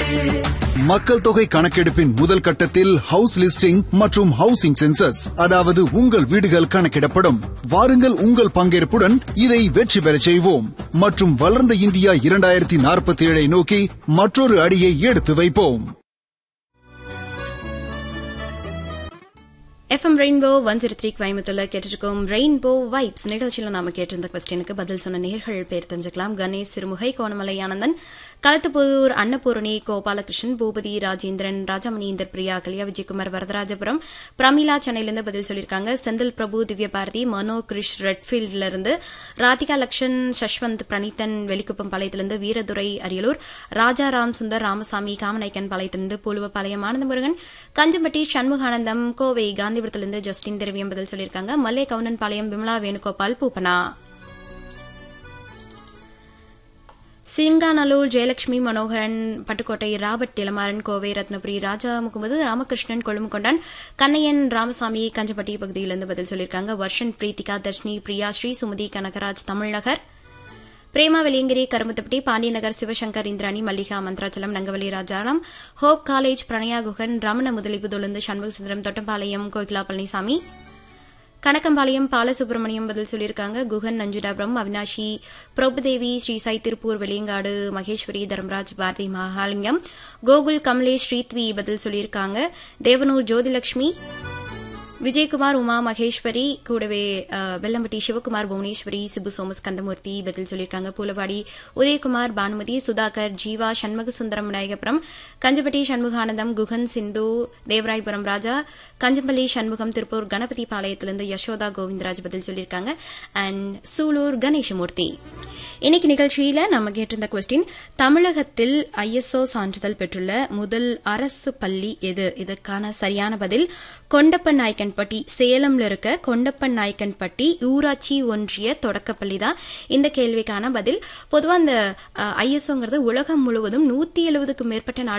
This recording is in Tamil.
மக்கள் தொகை கணக்கெடுப்பின் முதல் கட்டத்தில் ஹவுஸ் லிஸ்டிங் மற்றும் ஹவுசிங் சென்சஸ் அதாவது உங்கள் வீடுகள் கணக்கிடப்படும் வாருங்கள் உங்கள் பங்கேற்புடன் இதை வெற்றி பெறச் செய்வோம் மற்றும் வளர்ந்த இந்தியா இரண்டாயிரத்தி நாற்பத்தி ஏழை நோக்கி மற்றொரு அடியை எடுத்து வைப்போம் FM Rainbow one zero three கோயம்புத்தூர்ல கேட்டிருக்கோம் ரெயின்போ வைப்ஸ் நிகழ்ச்சியில் நாம கேட்டிருந்த கொஸ்டினுக்கு பதில் சொன்ன நேர்கள் பேர் தெரிஞ்சுக்கலாம் கணேஷ் சிறுமுகை கோணமலை ஆனந்தன் களத்துப்புதூர் அன்னபூரணி கோபாலகிருஷ்ணன் பூபதி ராஜேந்திரன் ராஜாமணி இந்தர் பிரியா கல்யா விஜயகுமார் வரதராஜபுரம் பிரமிளா சென்னையிலிருந்து பதில் சொல்லியிருக்காங்க செந்தில் பிரபு திவ்ய பாரதி மனோ கிரிஷ் ரெட்ஃபீல்ட்ல இருந்து ராதிகா லக்ஷன் சஷ்வந்த் பிரணீத்தன் வெளிக்குப்பம் பாளையத்திலிருந்து வீரதுரை அரியலூர் ராஜா ராம் சுந்தர் ராமசாமி காமநாயக்கன் பாளையத்திலிருந்து பூலுவப்பாளையம் ஆனந்தமுருகன் கஞ்சம்பட்டி சண்முகானந்தம் கோவை காந்திபுரத்திலிருந்து ஜஸ்டின் திரவியம் பதில் சொல்லியிருக்காங்க மல்லை கவுனன் பாளையம் விமலா வேணுகோபால் பூப்பனா சிங்காநல்லூர் ஜெயலட்சுமி மனோகரன் பட்டுக்கோட்டை ராபர்ட் இளமாறன் கோவை ரத்னபுரி ராஜா முகமது ராமகிருஷ்ணன் கொழும்புகொண்டான் கண்ணையன் ராமசாமி கஞ்சப்பட்டி பகுதியிலிருந்து பதில் சொல்லியிருக்காங்க வர்ஷன் பிரீத்திகா தர்ஷினி பிரியா ஸ்ரீ சுமதி கனகராஜ் தமிழ்நகர் பிரேமா வெலியங்கிரி கருமுத்தப்பட்டி பாண்டியநகர் சிவசங்கர் இந்திராணி மல்லிகா மந்த்ராச்சலம் நங்கவலி ராஜாராம் ஹோப் காலேஜ் பிரணயா குகன் ரமண முதலிபுதொழுந்து சண்முகசுந்தரம் தொட்டம்பாளையம் கோகிலா பழனிசாமி கணக்கம்பாளையம் பாலசுப்ரமணியம் பதில் சொல்லியிருக்காங்க குகன் நஞ்சுடாபுரம் அவினாஷி பிரபுதேவி ஸ்ரீ சாய் திருப்பூர் வெளியங்காடு மகேஸ்வரி தர்மராஜ் பாரதி மகாலிங்கம் கோகுல் கமலேஷ் ஸ்ரீத்வி பதில் சொல்லியிருக்காங்க தேவனூர் ஜோதிலட்சுமி விஜயகுமார் உமா மகேஸ்வரி கூடவே அஹ், வெல்லம்பட்டி சிவகுமார் புவனேஸ்வரி சிபு சோமஸ் கந்தமூர்த்தி பதில் சொல்லியிருக்காங்க பூலவாடி உதயகுமார் பானுமதி சுதாகர் ஜீவா சண்முக சுந்தரம் விநாயகபுரம் கஞ்சப்பட்டி சண்முகானந்தம் குகன் சிந்து தேவராயபுரம் ராஜா கஞ்சம்பள்ளி சண்முகம் திருப்பூர் கணபதி பாளையத்திலிருந்து யசோதா கோவிந்தராஜ் பதில் சொல்லியிருக்காங்க அண்ட் சூலூர் கணேசமூர்த்தி இன்னைக்கு நிகழ்ச்சியில நம்ம கேட்டிருந்த கொஸ்டின் தமிழகத்தில் ஐஎஸ்ஓ சான்றிதழ் பெற்றுள்ள முதல் அரசு பள்ளி எது இதற்கான சரியான பதில் கொண்டப்பன் நாயக்கன்பட்டி சேலம்ல இருக்க கொண்டப்பன் நாயக்கன்பட்டி ஊராட்சி ஒன்றிய தொடக்கப்பள்ளி தான் இந்த கேள்விக்கான பதில் பொதுவா இந்த ஐஎஸ்ஓங்கிறது உலகம் முழுவதும் நூத்தி எழுபதுக்கும் மேற்பட்ட